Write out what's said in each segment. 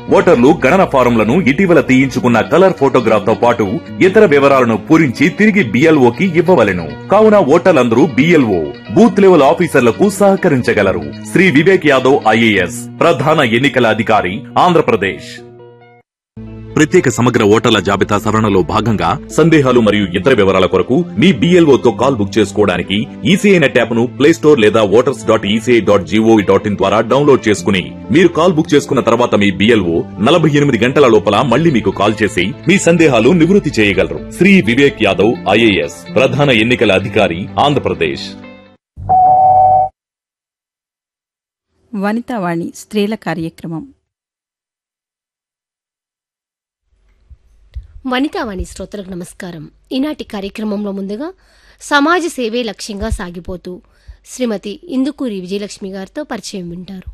ఓటర్లు గణన ఫారంలను ఇటీవల తీయించుకున్న కలర్ ఫోటోగ్రాఫ్ తో పాటు ఇతర వివరాలను పూరించి తిరిగి బిఎల్ఓకి ఇవ్వవలెను కావున ఓటర్లందరూ బిఎల్ఓ బూత్ లెవెల్ ఆఫీసర్లకు సహకరించగలరు శ్రీ వివేక్ యాదవ్ ఐఏఎస్ ప్రధాన ఎన్నికల అధికారి ఆంధ్రప్రదేశ్ ప్రత్యేక సమగ్ర ఓటర్ల జాబితా సవరణలో భాగంగా సందేహాలు మరియు ఇతర వివరాల కొరకు మీ BLO తో కాల్ బుక్ చేసుకోవడానికి ఈసీఐ నెట్ యాప్ ను ప్లే స్టోర్ లేదా voters dot ECI dot gov dot in ద్వారా డౌన్లోడ్ చేసుకుని మీరు కాల్ బుక్ చేసుకున్న తర్వాత మీ బిఎల్ఓ నలభై ఎనిమిది గంటల లోపల మళ్ళీ మీకు కాల్ చేసి మీ సందేహాలు నివృత్తి చేయగలరు శ్రీ వివేక్ యాదవ్ ఐఏఎస్ ప్రధాన ఎన్నికల అధికారి ఆంధ్రప్రదేశ్ వనితావాణి స్త్రీల కార్యక్రమం వనితావాణి శ్రోతలకు నమస్కారం ఈనాటి కార్యక్రమంలో ముందుగా సమాజ సేవే లక్ష్యంగా సాగిపోతూ శ్రీమతి ఇందుకూరి విజయలక్ష్మి గారితో పరిచయం వింటారు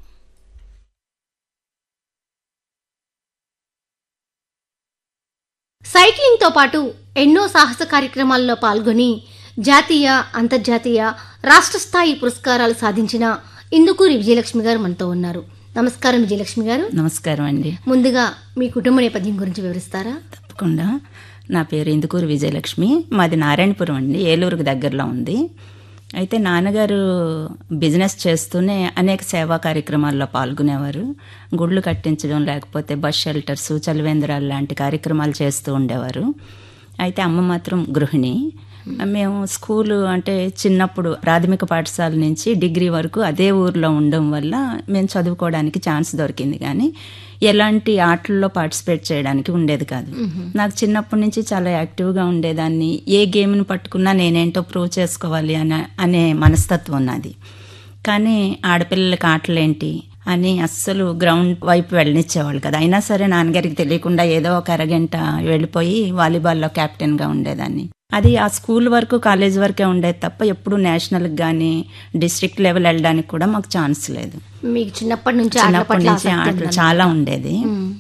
సైక్లింగ్తో పాటు ఎన్నో సాహస కార్యక్రమాల్లో పాల్గొని జాతీయ అంతర్జాతీయ రాష్ట్ర స్థాయి పురస్కారాలు సాధించిన ఇందుకూరి విజయలక్ష్మి గారు మనతో ఉన్నారు నమస్కారం విజయలక్ష్మి గారు నమస్కారం అండి ముందుగా మీ కుటుంబ నేపథ్యం గురించి వివరిస్తారా తప్పకుండా నా పేరు ఇందుకూరు విజయలక్ష్మి మాది నారాయణపురం అండి ఏలూరుకు దగ్గరలో ఉంది అయితే నాన్నగారు బిజినెస్ చేస్తూనే అనేక సేవా కార్యక్రమాల్లో పాల్గొనేవారు గుళ్ళు కట్టించడం లేకపోతే బస్ షెల్టర్స్ చలివేంద్రాలు లాంటి కార్యక్రమాలు చేస్తూ ఉండేవారు అయితే అమ్మ మాత్రం గృహిణి మేము స్కూలు అంటే చిన్నప్పుడు ప్రాథమిక పాఠశాల నుంచి డిగ్రీ వరకు అదే ఊర్లో ఉండడం వల్ల మేము చదువుకోవడానికి ఛాన్స్ దొరికింది కానీ ఎలాంటి ఆటల్లో పార్టిసిపేట్ చేయడానికి ఉండేది కాదు నాకు చిన్నప్పటి నుంచి చాలా యాక్టివ్గా ఉండేదాన్ని ఏ గేమ్ని పట్టుకున్నా నేనేంటో ప్రూవ్ చేసుకోవాలి అనే అనే మనస్తత్వం ఉన్నది కానీ ఆడపిల్లలకి ఆటలేంటి అని అస్సలు గ్రౌండ్ వైపు వెళ్ళనిచ్చేవాళ్ళు కదా అయినా సరే నాన్నగారికి తెలియకుండా ఏదో ఒక అరగంట వెళ్ళిపోయి వాలీబాల్లో కెప్టెన్గా ఉండేదాన్ని అది ఆ స్కూల్ వరకు కాలేజ్ వరకే ఉండేది తప్ప ఎప్పుడు నేషనల్కి కానీ డిస్ట్రిక్ట్ లెవెల్ వెళ్ళడానికి కూడా మాకు ఛాన్స్ లేదు మీకు చిన్నప్పటి నుంచి ఆటల చిన్నప్పటి పట్ల నుంచి ఆసక్తి ఆటలు ఉందన్నమాట. చాలా ఉండేది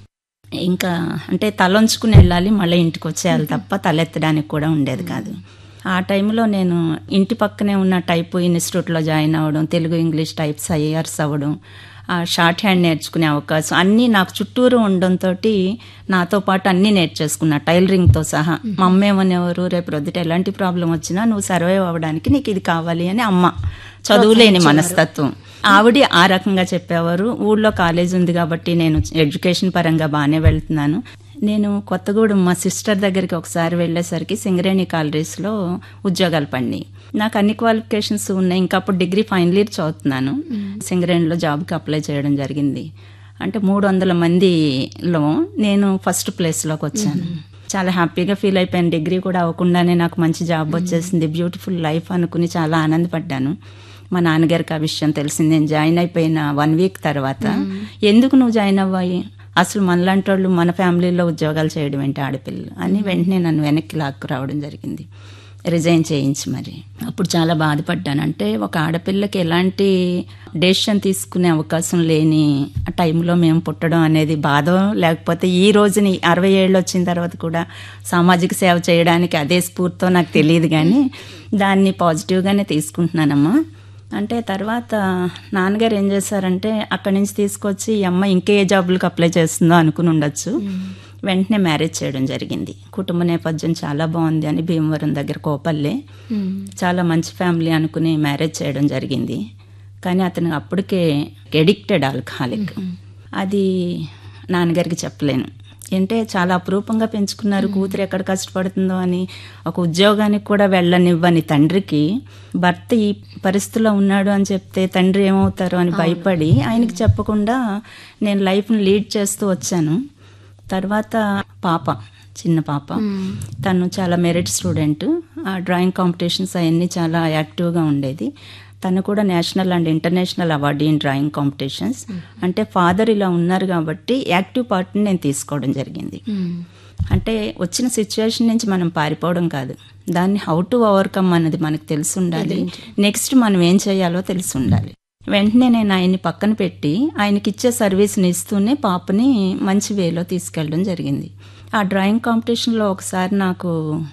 ఇంకా అంటే తలంచుకుని వెళ్ళాలి మళ్ళీ ఇంటికి వచ్చేయాలి తప్ప తలెత్తడానికి కూడా ఉండేది కాదు ఆ టైంలో నేను ఇంటి పక్కనే ఉన్న టైప్ ఇన్స్టిట్యూట్లో జాయిన్ అవ్వడం తెలుగు ఇంగ్లీష్ టైప్స్ ఐఆర్స్ అవ్వడం ఆ షార్ట్ హ్యాండ్ నేర్చుకునే అవకాశం అన్నీ నాకు చుట్టూరు ఉండడంతో నాతో పాటు అన్నీ నేర్చేసుకున్నా టైలరింగ్తో సహా మా అమ్మ ఏమనేవారు రేపు రొద్దుట ఎలాంటి ప్రాబ్లం వచ్చినా నువ్వు సర్వైవ్ అవ్వడానికి నీకు ఇది కావాలి అని అమ్మ చదువులేని మనస్తత్వం ఆవిడ ఆ రకంగా చెప్పేవారు ఊళ్ళో కాలేజ్ ఉంది కాబట్టి నేను ఎడ్యుకేషన్ పరంగా బాగానే వెళ్తున్నాను నేను కొత్తగూడెం మా సిస్టర్ దగ్గరికి ఒకసారి వెళ్ళేసరికి సింగరేణి కాలరీస్లో ఉద్యోగాలు పడినాయి నాకు అన్ని క్వాలిఫికేషన్స్ ఉన్నాయి ఇంకా అప్పుడు డిగ్రీ ఫైనల్ ఇయర్ చదువుతున్నాను సింగరేణిలో జాబ్కి అప్లై చేయడం జరిగింది అంటే మూడు వందల మందిలో నేను ఫస్ట్ ప్లేస్లోకి వచ్చాను చాలా హ్యాపీగా ఫీల్ అయిపోయాను డిగ్రీ కూడా అవ్వకుండానే నాకు మంచి జాబ్ వచ్చేసింది బ్యూటిఫుల్ లైఫ్ అనుకుని చాలా ఆనందపడ్డాను మా నాన్నగారికి ఆ విషయం తెలిసింది నేను జాయిన్ అయిపోయిన వన్ వీక్ తర్వాత ఎందుకు నువ్వు జాయిన్ అవ్వాలి అసలు మనలాంటి వాళ్ళు మన ఫ్యామిలీలో ఉద్యోగాలు చేయడం ఏంటి ఆడపిల్లలు అని వెంటనే నన్ను వెనక్కి లాక్కు రావడం జరిగింది రిజైన్ చేయించి మరి అప్పుడు చాలా బాధపడ్డాను అంటే ఒక ఆడపిల్లకి ఎలాంటి డెసిషన్ తీసుకునే అవకాశం లేని ఆ టైంలో మేము పుట్టడం అనేది బాధ లేకపోతే ఈ రోజుని అరవై ఏళ్ళు వచ్చిన తర్వాత కూడా సామాజిక సేవ చేయడానికి అదే స్ఫూర్తితో నాకు తెలియదు కానీ దాన్ని పాజిటివ్గానే తీసుకుంటున్నానమ్మా అంటే తర్వాత నాన్నగారు ఏం చేశారంటే అక్కడి నుంచి తీసుకొచ్చి ఈ అమ్మ ఇంకే జాబులకు అప్లై చేస్తుందో అనుకుని ఉండొచ్చు వెంటనే మ్యారేజ్ చేయడం జరిగింది కుటుంబ నేపథ్యం చాలా బాగుంది అని భీమవరం దగ్గర కోపల్లే చాలా మంచి ఫ్యామిలీ అనుకుని మ్యారేజ్ చేయడం జరిగింది కానీ అతను అప్పటికే ఎడిక్టెడ్ ఆల్కహాలిక్ అది నాన్నగారికి చెప్పలేను అంటే చాలా అపురూపంగా పెంచుకున్నారు కూతురు ఎక్కడ కష్టపడుతుందో అని ఒక ఉద్యోగానికి కూడా వెళ్ళనివ్వని తండ్రికి భర్త ఈ పరిస్థితిలో ఉన్నాడు అని చెప్తే తండ్రి ఏమవుతారో అని భయపడి ఆయనకి చెప్పకుండా నేను లైఫ్ని లీడ్ చేస్తూ వచ్చాను తర్వాత పాప చిన్న పాప తను చాలా మెరిట్ స్టూడెంట్ ఆ డ్రాయింగ్ కాంపిటీషన్స్ అవన్నీ చాలా యాక్టివ్గా ఉండేది తను కూడా national and international award in drawing competitions అంటే ఫాదర్ ఇలా ఉన్నారు కాబట్టి యాక్టివ్ పార్ట్ని నేను తీసుకోవడం జరిగింది అంటే వచ్చిన సిచ్యువేషన్ నుంచి మనం పారిపోవడం కాదు దాన్ని హౌ టు ఓవర్కమ్ అన్నది మనకు తెలిసి ఉండాలి నెక్స్ట్ మనం ఏం చేయాలో తెలిసి ఉండాలి వెంటనే నేను ఆయన్ని పక్కన పెట్టి ఆయనకి ఇచ్చే సర్వీస్ని ఇస్తూనే పాపని మంచి వేలో తీసుకెళ్ళడం జరిగింది ఆ డ్రాయింగ్ కాంపిటీషన్లో ఒకసారి నాకు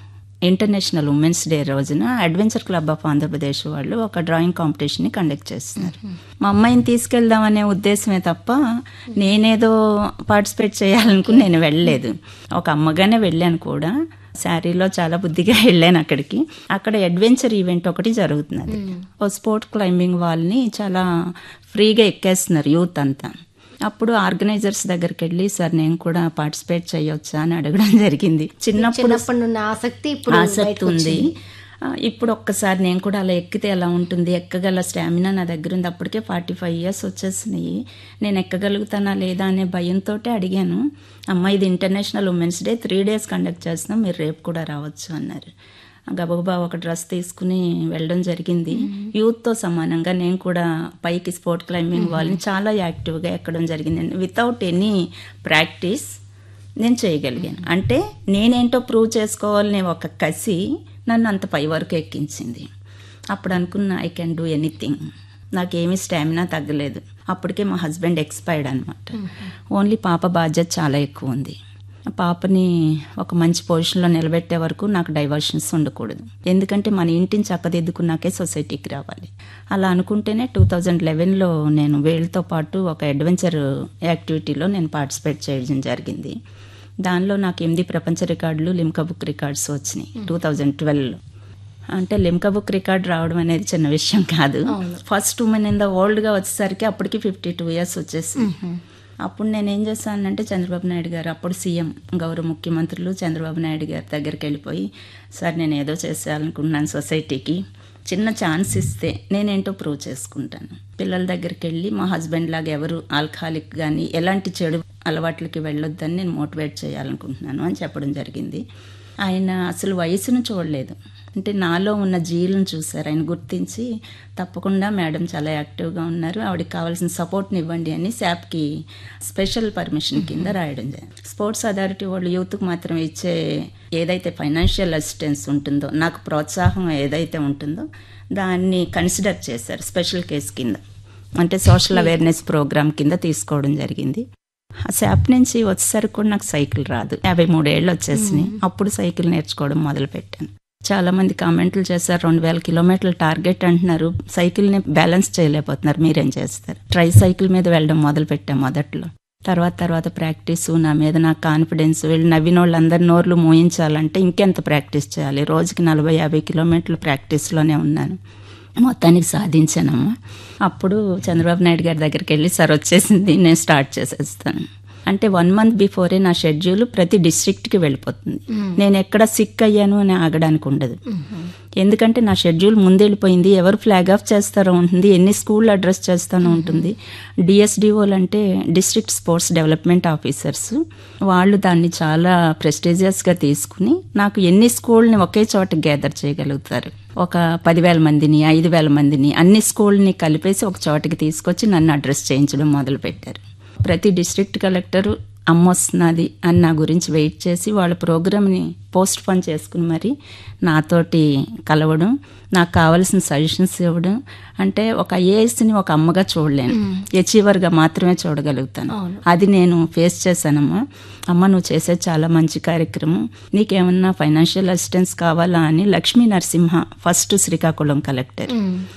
ఇంటర్నేషనల్ ఉమెన్స్ డే రోజున అడ్వెంచర్ క్లబ్ ఆఫ్ ఆంధ్రప్రదేశ్ వాళ్ళు ఒక డ్రాయింగ్ కాంపిటీషన్ ని కండక్ట్ చేస్తున్నారు మా అమ్మాయిని తీసుకెళ్దామనే ఉద్దేశమే తప్ప నేనేదో పార్టిసిపేట్ చేయాలనుకుని నేను వెళ్ళలేదు ఒక అమ్మగానే వెళ్ళాను కూడా శారీలో చాలా బుద్ధిగా వెళ్ళాను అక్కడికి అక్కడ అడ్వెంచర్ ఈవెంట్ ఒకటి జరుగుతున్నది ఓ స్పోర్ట్ క్లైంబింగ్ వాల్ని చాలా ఫ్రీగా ఎక్కేస్తున్నారు యూత్ అంతా అప్పుడు ఆర్గనైజర్స్ దగ్గరికి వెళ్ళి సార్ నేను కూడా పార్టిసిపేట్ చేయొచ్చా అని అడగడం జరిగింది చిన్నప్పుడు చిన్నప్పటి నుండి ఆసక్తి ఇప్పుడు ఆసక్తి బయటకు ఉంది వచ్చింది. ఆ, ఇప్పుడు ఒక్కసారి నేను కూడా అలా ఎక్కితే ఎలా ఉంటుంది ఎక్కగల స్టామినా నా దగ్గర ఉంది అప్పటికే ఫార్టీ ఫైవ్ ఇయర్స్ వచ్చేసినాయి నేను ఎక్కగలుగుతానా లేదా అనే భయంతో అడిగాను అమ్మ ఇది international women's day three days conduct చేస్తున్నాం మీరు రేపు కూడా రావచ్చు అన్నారు గబగబా ఒక డ్రెస్ తీసుకుని వెళ్ళడం జరిగింది యూత్తో సమానంగా నేను కూడా పైకి స్పోర్ట్ క్లైంబింగ్ వాళ్ళని చాలా యాక్టివ్గా ఎక్కడం జరిగింది వితౌట్ ఎనీ ప్రాక్టీస్ నేను చేయగలిగాను అంటే నేనేంటో ప్రూవ్ చేసుకోవాలనే ఒక కసి నన్ను అంత పై వరకు ఎక్కించింది అప్పుడు అనుకున్న ఐ కెన్ డూ ఎనీథింగ్ నాకేమీ స్టామినా తగ్గలేదు అప్పటికే మా హస్బెండ్ ఎక్స్పైర్డ్ అనమాట ఓన్లీ పాప బాధ్యత చాలా ఎక్కువ ఉంది ఆ పాపని ఒక మంచి పొజిషన్లో నిలబెట్టే వరకు నాకు డైవర్షన్స్ ఉండకూడదు ఎందుకంటే మన ఇంటిని చక్కదిద్దుకున్నాకే సొసైటీకి రావాలి అలా అనుకుంటేనే టూ థౌజండ్ లెవెన్లో నేను వీళ్ళతో పాటు ఒక అడ్వెంచర్ యాక్టివిటీలో నేను పార్టిసిపేట్ చేయడం జరిగింది దానిలో నాకు ఎనిమిది ప్రపంచ రికార్డులు లిమ్కా బుక్ రికార్డ్స్ వచ్చినాయి టూ థౌజండ్ ట్వెల్వ్లో అంటే లిమ్కా బుక్ రికార్డ్ రావడం అనేది చిన్న విషయం కాదు ఫస్ట్ ఉమెన్ ఇన్ ద వరల్డ్గా వచ్చేసరికి అప్పటికి ఫిఫ్టీ టూ ఇయర్స్ వచ్చేసి అప్పుడు నేను ఏం చేశానంటే చంద్రబాబు నాయుడు గారు అప్పుడు సీఎం గౌరవ ముఖ్యమంత్రులు చంద్రబాబు నాయుడు గారి దగ్గరికి వెళ్ళిపోయి సార్ నేను ఏదో చేసేయాలనుకుంటున్నాను సొసైటీకి చిన్న ఛాన్స్ ఇస్తే నేనేంటో ప్రూవ్ చేసుకుంటాను పిల్లల దగ్గరికి వెళ్ళి మా హస్బెండ్ లాగా ఎవరు ఆల్కహాలిక్ కానీ ఎలాంటి చెడు అలవాట్లకి వెళ్ళొద్దని నేను మోటివేట్ చేయాలనుకుంటున్నాను అని చెప్పడం జరిగింది ఆయన అసలు వయసును చూడలేదు అంటే నాలో ఉన్న జీలను చూశారు ఆయన గుర్తించి తప్పకుండా మేడం చాలా యాక్టివ్గా ఉన్నారు ఆవిడకి కావాల్సిన సపోర్ట్ని ఇవ్వండి అని శాప్కి స్పెషల్ పర్మిషన్ కింద రాయడం జరిగింది స్పోర్ట్స్ అథారిటీ వాళ్ళు యూత్కి మాత్రం ఇచ్చే ఏదైతే ఫైనాన్షియల్ అసిస్టెన్స్ ఉంటుందో నాకు ప్రోత్సాహం ఏదైతే ఉంటుందో దాన్ని కన్సిడర్ చేశారు స్పెషల్ కేసు కింద అంటే సోషల్ అవేర్నెస్ ప్రోగ్రామ్ కింద తీసుకోవడం జరిగింది ఆ శాప్ నుంచి వచ్చేసరికి కూడా నాకు సైకిల్ రాదు యాభై మూడేళ్ళు వచ్చేసినాయి అప్పుడు సైకిల్ నేర్చుకోవడం మొదలు పెట్టాను చాలా మంది కామెంట్లు చేశారు రెండు వేల కిలోమీటర్ల టార్గెట్ అంటున్నారు సైకిల్ని బ్యాలెన్స్ చేయలేకపోతున్నారు మీరేం చేస్తారు ట్రై సైకిల్ మీద వెళ్ళడం మొదలు పెట్టాం మొదట్లో తర్వాత తర్వాత ప్రాక్టీస్ నా మీద నాకు కాన్ఫిడెన్స్ వీళ్ళు నవ్విన వాళ్ళందరి నోర్లు మోయించాలంటే ఇంకెంత ప్రాక్టీస్ చేయాలి రోజుకి నలభై యాభై కిలోమీటర్ల ప్రాక్టీస్లోనే ఉన్నాను మొత్తానికి సాధించానమ్మా అప్పుడు చంద్రబాబు నాయుడు గారి దగ్గరికి వెళ్ళి సార్ వచ్చేసింది నేను స్టార్ట్ చేసేస్తాను అంటే వన్ మంత్ బిఫోరే నా షెడ్యూల్ ప్రతి డిస్ట్రిక్ట్కి వెళ్ళిపోతుంది నేను ఎక్కడ సిక్ అయ్యాను అని ఆగడానికి ఉండదు ఎందుకంటే నా షెడ్యూల్ ముందెళ్ళిపోయింది ఎవరు ఫ్లాగ్ ఆఫ్ చేస్తారో ఉంటుంది ఎన్ని స్కూల్ అడ్రస్ చేస్తానో ఉంటుంది డిఎస్డిఓలు అంటే డిస్ట్రిక్ట్ స్పోర్ట్స్ డెవలప్మెంట్ ఆఫీసర్స్ వాళ్ళు దాన్ని చాలా ప్రెస్టీజియస్గా తీసుకుని నాకు ఎన్ని స్కూల్ని ఒకే చోట గ్యాదర్ చేయగలుగుతారు ఒక పదివేల మందిని ఐదు వేల మందిని అన్ని స్కూల్ని కలిపేసి ఒక చోటకి తీసుకొచ్చి నన్ను అడ్రస్ చేయించడం మొదలుపెట్టారు ప్రతి డిస్ట్రిక్ట్ కలెక్టరు అమ్మ వస్తున్నది అని నా గురించి వెయిట్ చేసి వాళ్ళ ప్రోగ్రామ్ని పోస్ట్ పోన్ చేసుకుని మరి నాతోటి కలవడం నాకు కావాల్సిన సజెషన్స్ ఇవ్వడం అంటే ఒక ఐఏఎస్ని ఒక అమ్మగా చూడలేను అచీవర్గా మాత్రమే చూడగలుగుతాను అది నేను ఫేస్ చేశానమ్మా అమ్మ నువ్వు చేసే చాలా మంచి కార్యక్రమం నీకేమన్నా ఫైనాన్షియల్ అసిస్టెన్స్ కావాలా అని లక్ష్మీ నరసింహ ఫస్ట్ శ్రీకాకుళం కలెక్టర్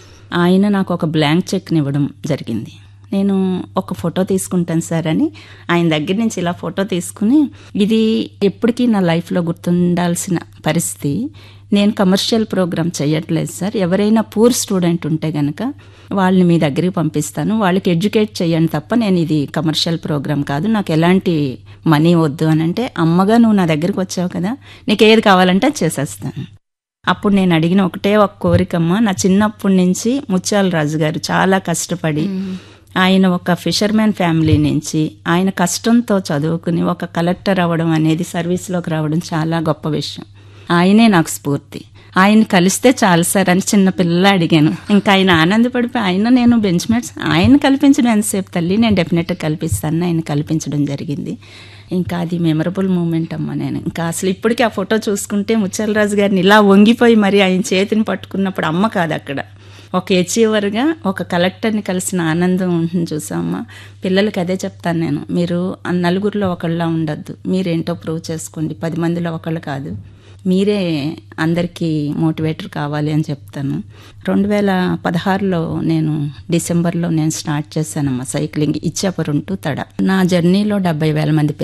ఆయన నాకు ఒక బ్లాంక్ చెక్ని ఇవ్వడం జరిగింది నేను ఒక ఫోటో తీసుకుంటాను సార్ అని ఆయన దగ్గర నుంచి ఇలా ఫోటో తీసుకుని ఇది ఎప్పటికీ నా లైఫ్లో గుర్తుండాల్సిన పరిస్థితి నేను కమర్షియల్ ప్రోగ్రామ్ చేయట్లేదు సార్ ఎవరైనా పూర్ స్టూడెంట్ ఉంటే గనక వాళ్ళని మీ దగ్గరికి పంపిస్తాను వాళ్ళకి ఎడ్యుకేట్ చేయండి తప్ప నేను ఇది కమర్షియల్ ప్రోగ్రామ్ కాదు నాకు ఎలాంటి మనీ వద్దు అని అంటే అమ్మగా నువ్వు నా దగ్గరికి వచ్చావు కదా నీకు ఏది కావాలంటే అది చేసేస్తాను అప్పుడు నేను అడిగిన ఒకటే ఒక కోరికమ్మ నా చిన్నప్పటి నుంచి ముత్యాల రాజు గారు చాలా కష్టపడి ఆయన ఒక ఫిషర్మెన్ ఫ్యామిలీ నుంచి ఆయన కష్టంతో చదువుకుని ఒక కలెక్టర్ అవ్వడం అనేది సర్వీస్లోకి రావడం చాలా గొప్ప విషయం ఆయనే నాకు స్ఫూర్తి ఆయన కలిస్తే చాలు సార్ అని చిన్న పిల్లలు అడిగాను ఇంకా ఆయన ఆనందపడిపోయి ఆయన నేను బెంచ్ మేట్స్ ఆయన కల్పించడం ఎంతసేపు తల్లి నేను డెఫినెట్గా కల్పిస్తాను ఆయన కల్పించడం జరిగింది ఇంకా అది మెమరబుల్ మూమెంట్ అమ్మ నేను ఇంకా అసలు ఇప్పటికీ ఆ ఫోటో చూసుకుంటే ముచ్చలరాజు గారిని ఇలా వంగిపోయి మరి ఆయన చేతిని పట్టుకున్నప్పుడు అమ్మ కాదు అక్కడ ఒక అచీవర్గా ఒక కలెక్టర్ని కలిసిన ఆనందం ఉంటుంది చూసామా పిల్లలకి అదే చెప్తాను నేను మీరు ఆ నలుగురిలో ఒకళ్ళ ఉండొద్దు మీరేంటో ప్రూవ్ చేసుకోండి పది మందిలో ఒకళ్ళు కాదు మీరే అందరికీ మోటివేటర్ కావాలి అని చెప్తాను రెండు వేల పదహారులో నేను డిసెంబర్లో నేను స్టార్ట్ చేశానమ్మా సైక్లింగ్ ఇచ్చాపురం టు తడ నా జర్నీలో డెబ్బై వేల మంది